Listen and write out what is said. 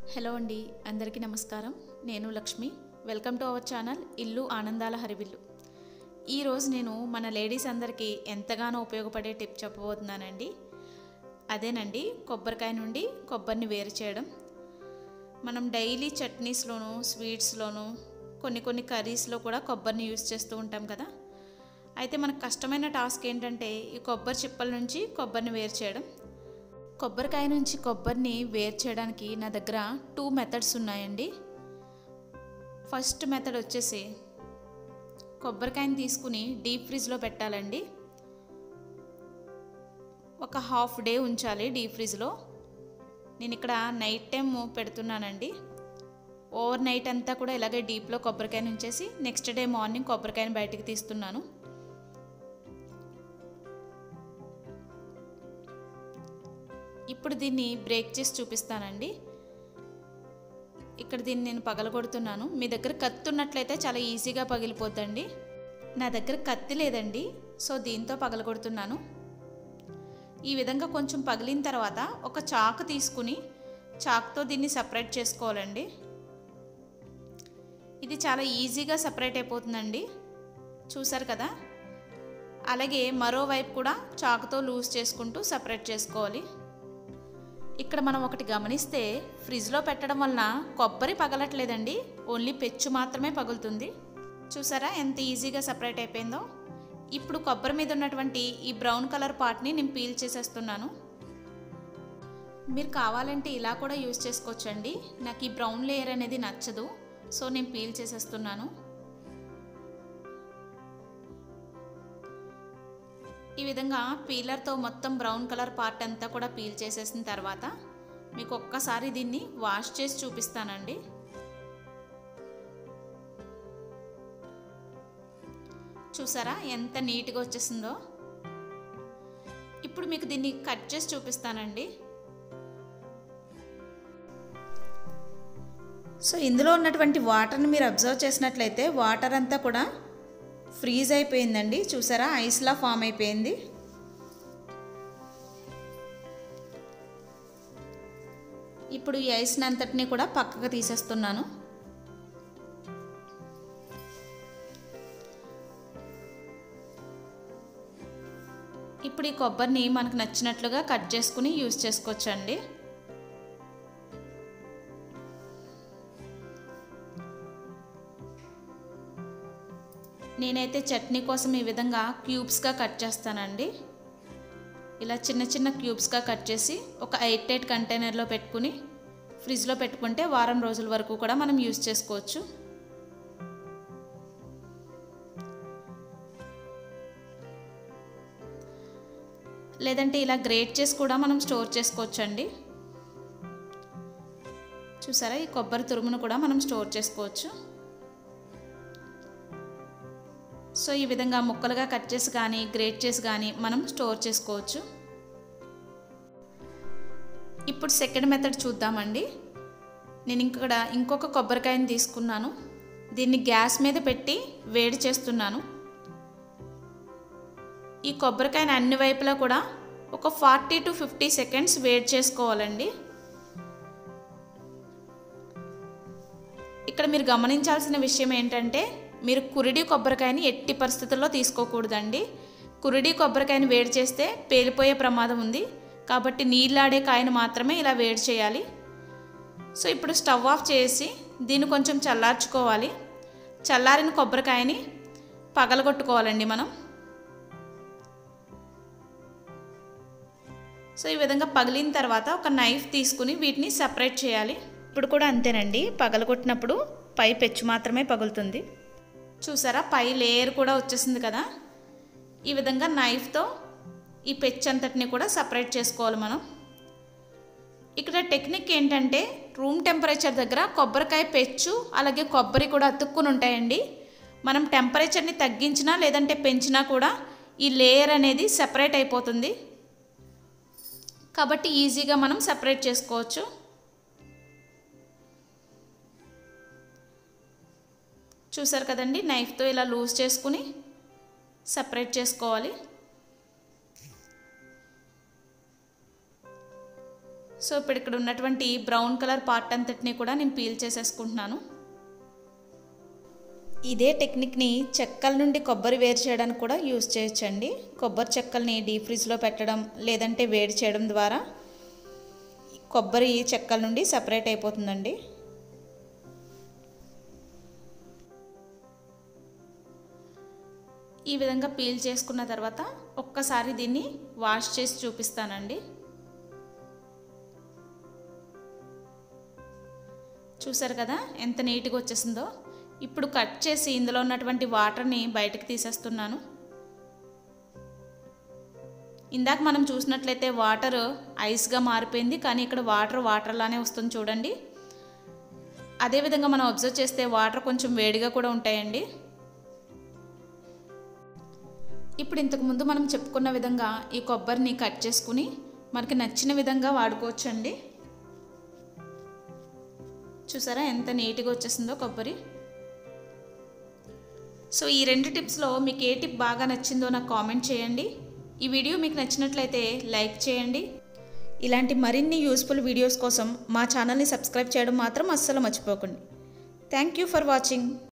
hello అండి అందరికీ నమస్కారం నేను Lakshmi welcome to our channel ఇల్లు ఆనందాల హరివిల్లు ఈరోజు నేను మన లేడీస్ అందరికీ ఎంతగానో ఉపయోగపడే టిప్ చెప్పబోతున్నానండి అదేనండి కొబ్బరికాయ నుండి కొబ్బరిని వేరు చేయడం మనం డైలీ చట్నీస్లోను స్వీట్స్లోను కొన్ని కొన్ని కర్రీస్లో కూడా కొబ్బరిని యూస్ చేస్తూ ఉంటాం కదా అయితే మనకు కష్టమైన టాస్క్ ఏంటంటే ఈ కొబ్బరి చిప్పల నుంచి కొబ్బరిని వేరు చేయడం కొబ్బరికాయ నుంచి కొబ్బరిని వేరు చేయడానికి నా దగ్గర టూ మెథడ్స్ ఉన్నాయండి ఫస్ట్ మెథడ్ వచ్చేసి కొబ్బరికాయని తీసుకుని డీప్ ఫ్రిడ్జ్లో పెట్టాలండి ఒక హాఫ్ డే ఉంచాలి డీప్ ఫ్రిడ్జ్లో నేను ఇక్కడ నైట్ టైం పెడుతున్నానండి ఓవర్ నైట్ అంతా కూడా ఇలాగే డీప్లో కొబ్బరికాయని ఉంచేసి నెక్స్ట్ డే మార్నింగ్ కొబ్బరికాయని బయటికి తీస్తున్నాను ఇప్పుడు దీన్ని బ్రేక్ చేసి చూపిస్తానండి ఇక్కడ దీన్ని నేను పగలగొడుతున్నాను మీ దగ్గర కత్తి ఉన్నట్లయితే చాలా ఈజీగా పగిలిపోద్దండి నా దగ్గర కత్తి లేదండి సో దీంతో పగలగొడుతున్నాను ఈ విధంగా కొంచెం పగిలిన తర్వాత ఒక చాకు తీసుకుని చాకుతో దీన్ని సపరేట్ చేసుకోవాలండి ఇది చాలా ఈజీగా సపరేట్ అయిపోతుందండి చూసారు కదా అలాగే మరోవైపు కూడా చాకుతో లూజ్ చేసుకుంటూ సపరేట్ చేసుకోవాలి ఇక్కడ మనం ఒకటి గమనిస్తే ఫ్రిడ్జ్లో పెట్టడం వలన కొబ్బరి పగలట్లేదండి ఓన్లీ పెచ్చు మాత్రమే పగులుతుంది చూసారా ఎంత ఈజీగా సపరేట్ అయిపోయిందో ఇప్పుడు కొబ్బరి మీద ఉన్నటువంటి ఈ బ్రౌన్ కలర్ పార్ట్ని నేను పీల్ చేసేస్తున్నాను మీరు కావాలంటే ఇలా కూడా యూజ్ చేసుకోవచ్చండి నాకు ఈ బ్రౌన్ లేయర్ అనేది నచ్చదు సో నేను పీల్ చేసేస్తున్నాను ఈ విధంగా పీలర్తో మొత్తం బ్రౌన్ కలర్ పార్ట్ అంతా కూడా పీల్ చేసేసిన తర్వాత మీకు ఒక్కసారి దీన్ని వాష్ చేసి చూపిస్తానండి చూసారా ఎంత నీట్గా వచ్చేసిందో ఇప్పుడు మీకు దీన్ని కట్ చేసి చూపిస్తానండి సో ఇందులో ఉన్నటువంటి వాటర్ని మీరు అబ్జర్వ్ చేసినట్లయితే వాటర్ అంతా కూడా ఫ్రీజ్ అయిపోయిందండి చూసారా ఐస్లా ఫామ్ అయిపోయింది ఇప్పుడు ఈ ఐస్ని అంతటిని కూడా పక్కకు తీసేస్తున్నాను ఇప్పుడు ఈ కొబ్బరిని మనకు నచ్చినట్లుగా కట్ చేసుకుని యూజ్ చేసుకోవచ్చండి నేనైతే చట్నీ కోసం ఈ విధంగా క్యూబ్స్గా కట్ చేస్తానండి ఇలా చిన్న చిన్న క్యూబ్స్గా కట్ చేసి ఒక ఎయిట్ ఎయిట్ కంటైనర్లో పెట్టుకుని ఫ్రిడ్జ్లో పెట్టుకుంటే వారం రోజుల వరకు కూడా మనం యూజ్ చేసుకోవచ్చు లేదంటే ఇలా గ్రేట్ చేసి కూడా మనం స్టోర్ చేసుకోవచ్చు అండి చూసారా ఈ కొబ్బరి తురుమును కూడా మనం స్టోర్ చేసుకోవచ్చు సో ఈ విధంగా ముక్కలుగా కట్ చేసి కానీ గ్రేట్ చేసి కానీ మనం స్టోర్ చేసుకోవచ్చు ఇప్పుడు సెకండ్ మెథడ్ చూద్దామండి నేను ఇక్కడ ఇంకొక కొబ్బరికాయని తీసుకున్నాను దీన్ని గ్యాస్ మీద పెట్టి వేడి చేస్తున్నాను ఈ కొబ్బరికాయని అన్ని వైపులా కూడా ఒక ఫార్టీ టు ఫిఫ్టీ సెకండ్స్ వేడి చేసుకోవాలండి ఇక్కడ మీరు గమనించాల్సిన విషయం ఏంటంటే మీరు కురిడి కొబ్బరికాయని ఎట్టి పరిస్థితుల్లో తీసుకోకూడదండి కురిడి కొబ్బరికాయని వేడి చేస్తే పేలిపోయే ప్రమాదం ఉంది కాబట్టి నీళ్ళాడే కాయను మాత్రమే ఇలా వేడి చేయాలి సో ఇప్పుడు స్టవ్ ఆఫ్ చేసి దీన్ని కొంచెం చల్లార్చుకోవాలి చల్లారిన కొబ్బరికాయని పగలగొట్టుకోవాలండి మనం సో ఈ విధంగా పగిలిన తర్వాత ఒక నైఫ్ తీసుకుని వీటిని సపరేట్ చేయాలి ఇప్పుడు కూడా అంతేనండి పగలగొట్టినప్పుడు పై పెచ్చు మాత్రమే పగులుతుంది చూసారా పై లేయర్ కూడా వచ్చేసింది కదా ఈ విధంగా నైఫ్తో ఈ పెచ్చు అంతటిని కూడా సపరేట్ చేసుకోవాలి మనం ఇక్కడ టెక్నిక్ ఏంటంటే రూమ్ టెంపరేచర్ దగ్గర కొబ్బరికాయ పెచ్చు అలాగే కొబ్బరి కూడా అతుక్కుని ఉంటాయండి మనం టెంపరేచర్ని తగ్గించినా లేదంటే పెంచినా కూడా ఈ లేయర్ అనేది సెపరేట్ అయిపోతుంది కాబట్టి ఈజీగా మనం సపరేట్ చేసుకోవచ్చు చూసారు కదండి నైఫ్తో ఇలా లూజ్ చేసుకుని సపరేట్ చేసుకోవాలి సో ఇప్పుడు ఇక్కడ ఉన్నటువంటి బ్రౌన్ కలర్ పార్ట్ అంతటిని కూడా నేను పీల్ చేసేసుకుంటున్నాను ఇదే టెక్నిక్ని చెక్కల నుండి కొబ్బరి వేరు చేయడానికి కూడా యూస్ చేయొచ్చండి కొబ్బరి చెక్కల్ని డీప్ ఫ్రిడ్జ్లో పెట్టడం లేదంటే వేడి చేయడం ద్వారా కొబ్బరి చెక్కల నుండి సపరేట్ అయిపోతుందండి ఈ విధంగా పీల్ చేసుకున్న తర్వాత ఒక్కసారి దీన్ని వాష్ చేసి చూపిస్తానండి చూసారు కదా ఎంత నీట్గా వచ్చేసిందో ఇప్పుడు కట్ చేసి ఇందులో ఉన్నటువంటి వాటర్ని బయటకు తీసేస్తున్నాను ఇందాక మనం చూసినట్లయితే వాటర్ ఐస్గా మారిపోయింది కానీ ఇక్కడ వాటర్ వాటర్లానే వస్తుంది చూడండి అదేవిధంగా మనం అబ్జర్వ్ చేస్తే వాటర్ కొంచెం వేడిగా కూడా ఉంటాయండి ఇప్పుడు ఇంతకుముందు మనం చెప్పుకున్న విధంగా ఈ కొబ్బరిని కట్ చేసుకుని మనకి నచ్చిన విధంగా వాడుకోవచ్చండి చూసారా ఎంత నీట్గా వచ్చేసిందో కొబ్బరి సో ఈ రెండు టిప్స్లో మీకు ఏ టిప్ బాగా నచ్చిందో నాకు కామెంట్ చేయండి ఈ వీడియో మీకు నచ్చినట్లయితే లైక్ చేయండి ఇలాంటి మరిన్ని యూస్ఫుల్ వీడియోస్ కోసం మా ఛానల్ని సబ్స్క్రైబ్ చేయడం మాత్రం అస్సలు మర్చిపోకండి థ్యాంక్ యూ ఫర్ వాచింగ్